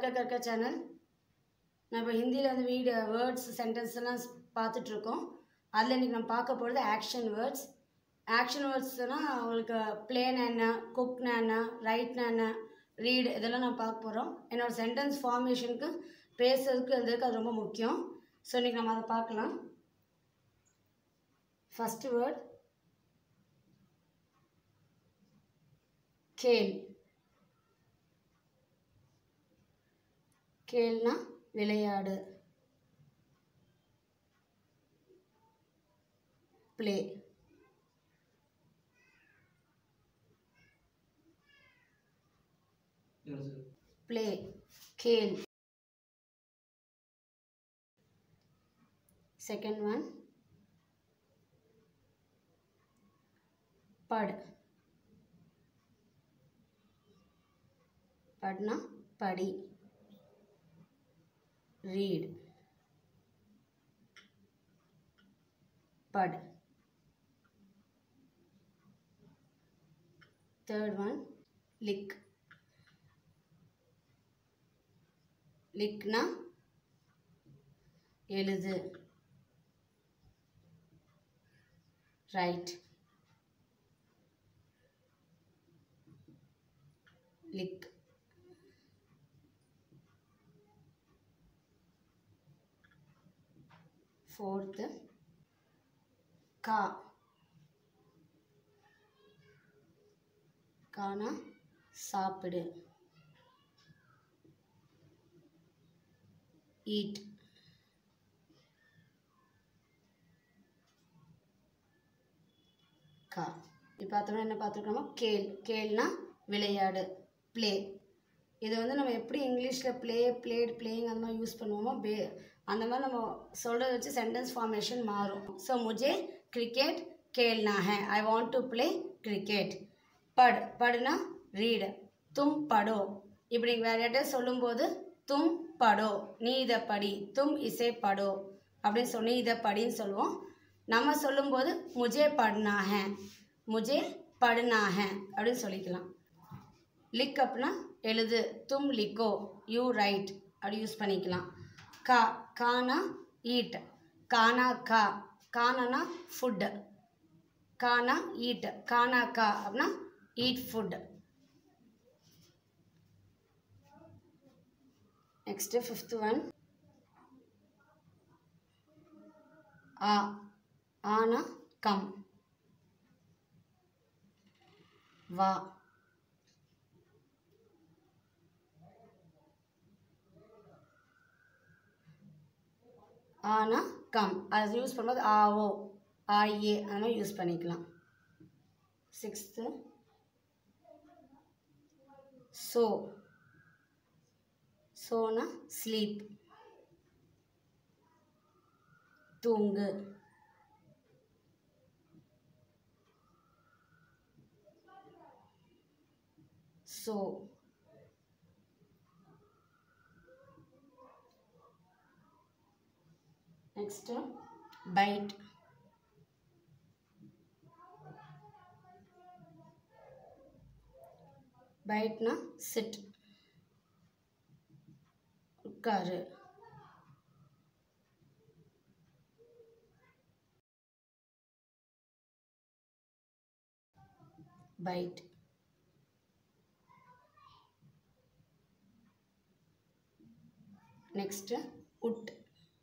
தமிழக கற்க சேனல் நான் இப்போ ஹிந்தியில் வந்து வீடு வேர்ட்ஸ் சென்டென்ஸ் எல்லாம் பார்த்துட்ருக்கோம் அதில் இன்றைக்கி நம்ம பார்க்க போகிறது ஆக்ஷன் வேர்ட்ஸ் ஆக்ஷன் வேர்ட்ஸ்னால் உங்களுக்கு பிளேனா என்ன குக்னா என்ன ரைட்னா என்ன ரீடு இதெல்லாம் நான் பார்க்க போகிறோம் என்னோடய சென்டென்ஸ் ஃபார்மேஷனுக்கு பேசுறதுக்கு எழுதுறதுக்கு அது ரொம்ப முக்கியம் ஸோ இன்றைக்கி நம்ம அதை பார்க்கலாம் ஃபஸ்ட்டு வேர்ட் கேள் கேள்னா விளையாடு ப்ளே ப்ளே கேள் செகண்ட் ஒன் பட் பட்னா படி read pad third one lick lickனா எழுது ரைட் லிக் ஃபோர்த்து கா கானா சாப்பிடு ஈட் கா இப்போ பார்த்தோம்னா என்ன பார்த்துருக்கோமோ கேள் கேள்னா விளையாடு ப்ளே இது வந்து நம்ம எப்படி இங்கிலீஷில் ப்ளே பிளேட் பிளேயிங் அந்த மாதிரி யூஸ் பண்ணுவோமோ பே அந்த மாதிரி நம்ம சொல்கிறத வச்சு சென்டென்ஸ் ஃபார்மேஷன் மாறும் ஸோ முஜே கிரிக்கெட் கேள்னா ஹே I want to play cricket but படுனா ரீடு தும் படோ இப்படி வேறு யார்கிட்ட சொல்லும்போது தும் படோ நீ இதை படி தும் இசை படோ அப்படின்னு சொல்லி இதை படின்னு சொல்லுவோம் நம்ம சொல்லும்போது முஜே படுனா ஹே முஜே படுனா ஹே அப்படின்னு சொல்லிக்கலாம் லிக் அப்படின்னா எழுது தும் லிக்கோ யூ ரைட் அப்படி யூஸ் பண்ணிக்கலாம் கா கானா ஈட் கானா கா கானானா ஃபுட்டு கானா ஈட் கானா கா அப்படின்னா eat food next fifth one ஆ ஆனா கம் வா ஆனா கம் அது யூஸ் பண்ணும்போது ஆஓ ஆஏ அந்த மாதிரி யூஸ் பண்ணிக்கலாம் சிக்ஸ்த்து சோ சோனா ஸ்லீப் தூங்கு சோ நெக்ஸ்ட்டு பைட் பைட்னா சிட் உட்காரு பைட் நெக்ஸ்ட்டு உட்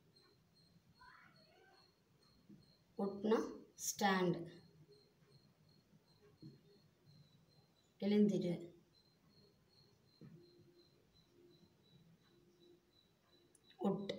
உட்னா ஸ்டாண்ட் எழுந்திரு உட்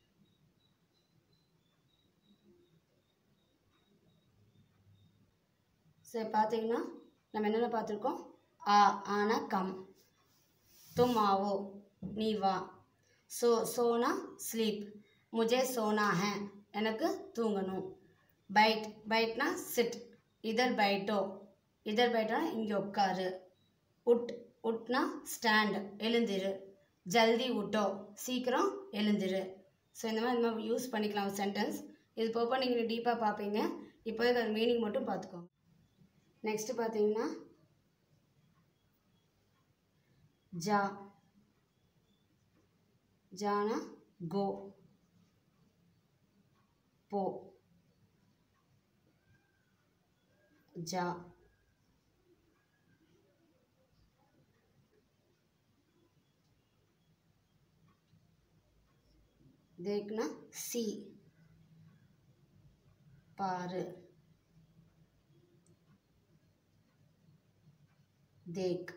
சரி பார்த்தீங்கன்னா நம்ம என்னென்ன பார்த்துருக்கோம் ஆ ஆனா கம் தும் ஆவோ நீ வா சோ சோனா ஸ்லீப் முஜே சோனா ஹே எனக்கு தூங்கணும் பைட் பைட்னா சிட் இதர் பைட்டோ இதர் பைட்டோனா இங்கே உட்காரு உட் உட்னா ஸ்டாண்ட் எழுந்திரு ஜல்தி உட்டோ சீக்கிரம் எழுந்திரு ஸோ இந்த மாதிரி இந்த மாதிரி யூஸ் பண்ணிக்கலாம் சென்டென்ஸ் இது போக நீங்கள் டீப்பாக பார்ப்பீங்க இப்போ அது மீனிங் மட்டும் பார்த்துக்கோங்க நெக்ஸ்ட்டு பார்த்தீங்கன்னா ஜா ஜானா கோ போ ஜா देखना सी पार देख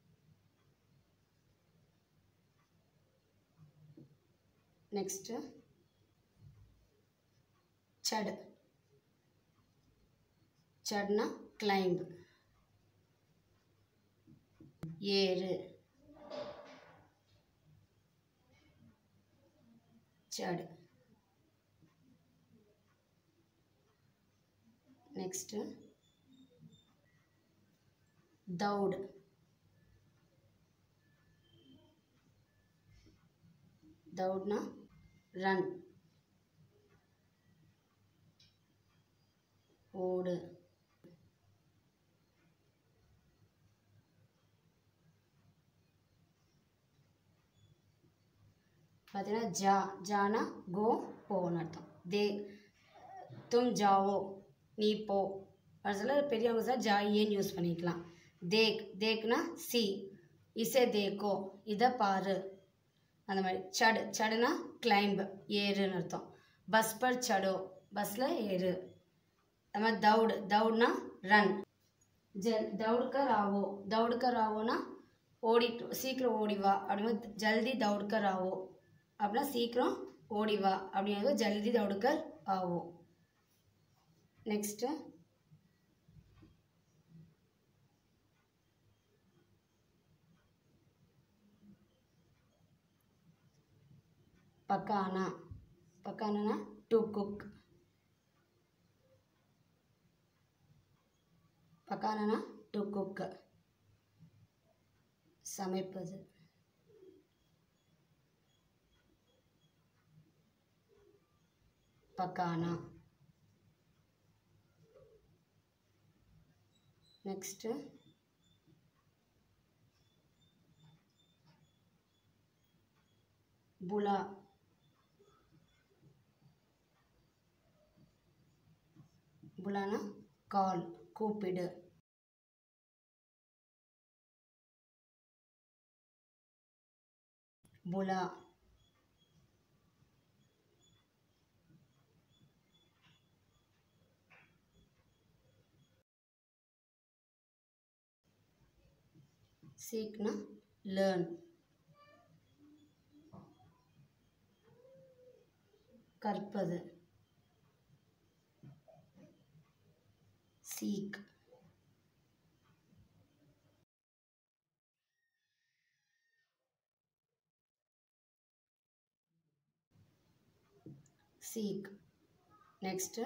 नेक्स्ट चढ़ चढ़ना क्लाइंब ஏறு चढ़ नेक्स्ट दौड़ दौड़ना रन ओड பார்த்தீங்கன்னா ஜா ஜானா கோ போன்னு அர்த்தம் தே தும் ஜாவோ நீ போ அது சொல்ல பெரியவங்க சார் ஜாயின்னு யூஸ் பண்ணிக்கலாம் தேக் தேக்னா சி இசை தேக்கோ இதை பாரு அந்த மாதிரி சடு சடுனா கிளைம்ப் ஏறுன்னு அர்த்தம் பஸ் பர் சடோ பஸ்ஸில் ஏறு அது மாதிரி தவுடு தவுடுனா ரன் ஜல் தவுடுக்கர் ஆவோ தவுடுக்கர் ஆவோனா ஓடிட்டு சீக்கிரம் ஓடி வா அப்படின்னா ஜல்தி தவுடுக்கர் ஆவோ அப்படின்னா சீக்கிரம் ஓடி வா அப்படிங்கிறது ஜல்தி தவுடுக்கர் ஆவோ நெக்ஸ்ட்டு பக்கானா பக்கானா டு குக் பக்கானா டு குக் சமைப்பது பக்கானா நெக்ஸ்ட்டு புலா புலானா கால் கூப்பிடு புலா சீக்னா லேர்ன் கற்பது சீக் சீக் நெக்ஸ்ட்டு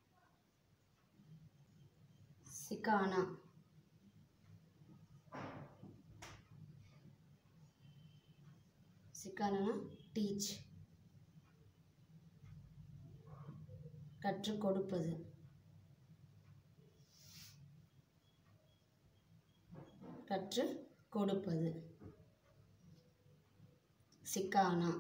சிக்கானா சிக்கானா டீச் கற்றுக் கொடுப்பது கற்றுக் கொடுப்பது சிக்கானா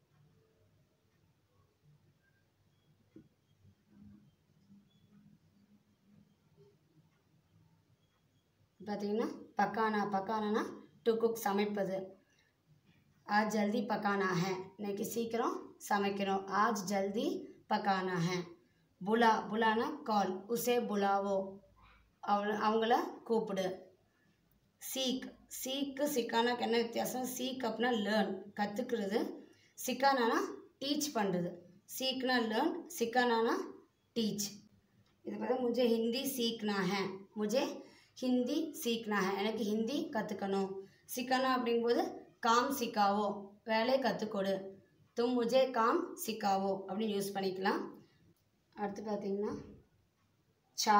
பார்த்தீங்கன்னா பக்கானா பக்கானா டு குக் சமைப்பது आज जल्दी पकाना है இன்னைக்கு சீக்கிரம் சமைக்கணும் आज जल्दी पकाना है புலா புலானா கால் உசே புலாவோ அவள அவங்கள கூப்பிடு சீக் சீக்கு சிக்கானாக்கு என்ன வித்தியாசம் சீக் அப்படின்னா லேர்ன் கற்றுக்கிறது சிக்கானானா டீச் பண்ணுறது சீக்னா லேர்ன் சிக்கானானா டீச் இது பார்த்தா முझे हिंदी सीखना है मुझे हिंदी सीखना है எனக்கு ஹிந்தி கற்றுக்கணும் சிக்கானா அப்படிங்கும்போது காம் சிக்காவோ வேலையை கற்றுக்கொடு தும் முझे காம் சிக்காவோ அப்படின்னு யூஸ் பண்ணிக்கலாம் அடுத்து பார்த்தீங்கன்னா சா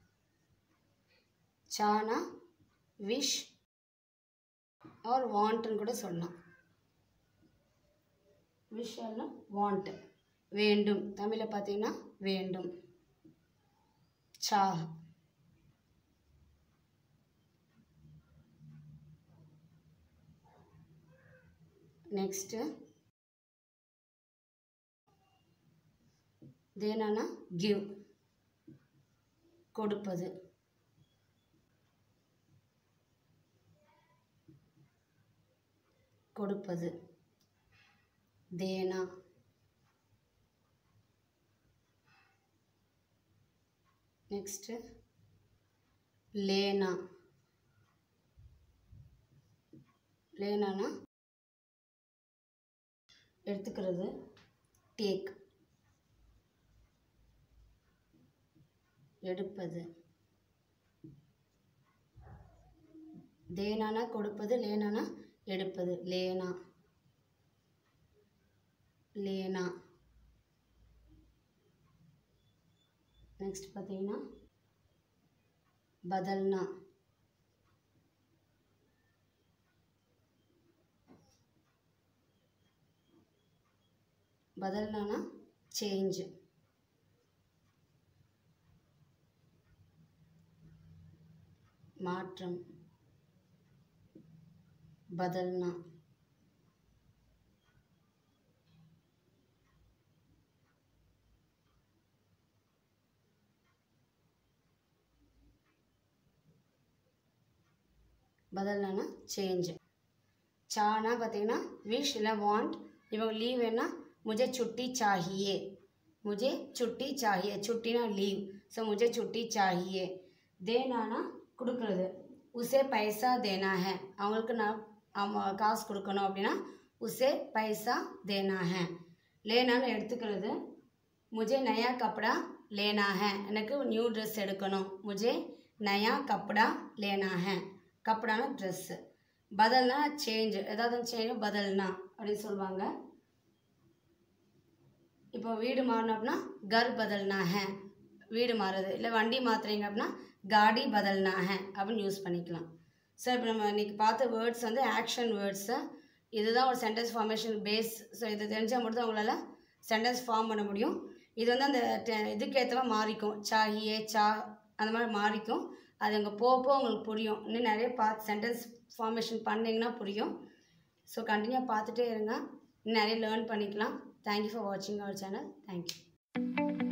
சானா விஷ் ஆர் வாண்ட்டுன்னு கூட சொல்லலாம் விஷ் வாண்ட் வேண்டும் தமிழில் பார்த்தீங்கன்னா வேண்டும் சா நெக்ஸ்ட்டு தேனானா கிவ் கொடுப்பது கொடுப்பது தேனா நெக்ஸ்ட்டு லேனா லேனானா எடுத்துக்கிறது டேக் எடுப்பது தேனானா கொடுப்பது லேனானா எடுப்பது லேனா லேனா நெக்ஸ்ட் பார்த்தீங்கன்னா பதல்னா பதல்னானா சேஞ்ச் மாற்றம் பதல்னா பதல்னா சேஞ்ச் சானா பார்த்தீங்கன்னா விஷ் இல்லை வாண்ட் இவங்க லீவ் என்ன முஜே சுட்டி சாஹியே முஜே சுட்டி சாஹியே சுட்டினா லீவ் ஸோ முஜே சுட்டி சாஹியே தேனானா கொடுக்குறது உசே பைசா தேனா ஹே அவங்களுக்கு நான் அவங்க காசு கொடுக்கணும் அப்படின்னா உசே பைசா தேனா ஹே லேனான்னு எடுத்துக்கிறது முஜே நயா கப்படா லேனா ஹே எனக்கு நியூ ட்ரெஸ் எடுக்கணும் முஜே நயா கப்படா லேனா ஹே கப்படானா ட்ரெஸ்ஸு பதல்னா சேஞ்ச் ஏதாவது சேஞ்ச் பதல்னா அப்படின்னு சொல்லுவாங்க இப்போ வீடு மாறணும் அப்படின்னா கர் பதல்னா ஹே வீடு மாறுது இல்லை வண்டி மாற்றுறீங்க அப்படின்னா காடி பதல்னா ஹே அப்படின்னு யூஸ் பண்ணிக்கலாம் ஸோ இப்போ நம்ம இன்றைக்கி பார்த்த வேர்ட்ஸ் வந்து ஆக்ஷன் வேர்ட்ஸு இதுதான் ஒரு சென்டென்ஸ் ஃபார்மேஷன் பேஸ் ஸோ இது தெரிஞ்சால் மட்டும் தான் உங்களால் சென்டென்ஸ் ஃபார்ம் பண்ண முடியும் இது வந்து அந்த டெ- இதுக்கு ஏற்ற மாதிரி மாறிக்கும் சாஹியே சா அந்த மாதிரி மாறிக்கும் அது அங்கே போக போக உங்களுக்கு புரியும் இன்னும் நிறைய பார்த்து சென்டென்ஸ் ஃபார்மேஷன் பண்ணிங்கன்னா புரியும் ஸோ கண்டினியூ பார்த்துட்டே இருங்க இன்னும் நிறைய லேர்ன் பண்ணிக்கலாம் தேங்க்யூ ஃபார் வாட்சிங் அவர் சேனல் தேங்க்யூ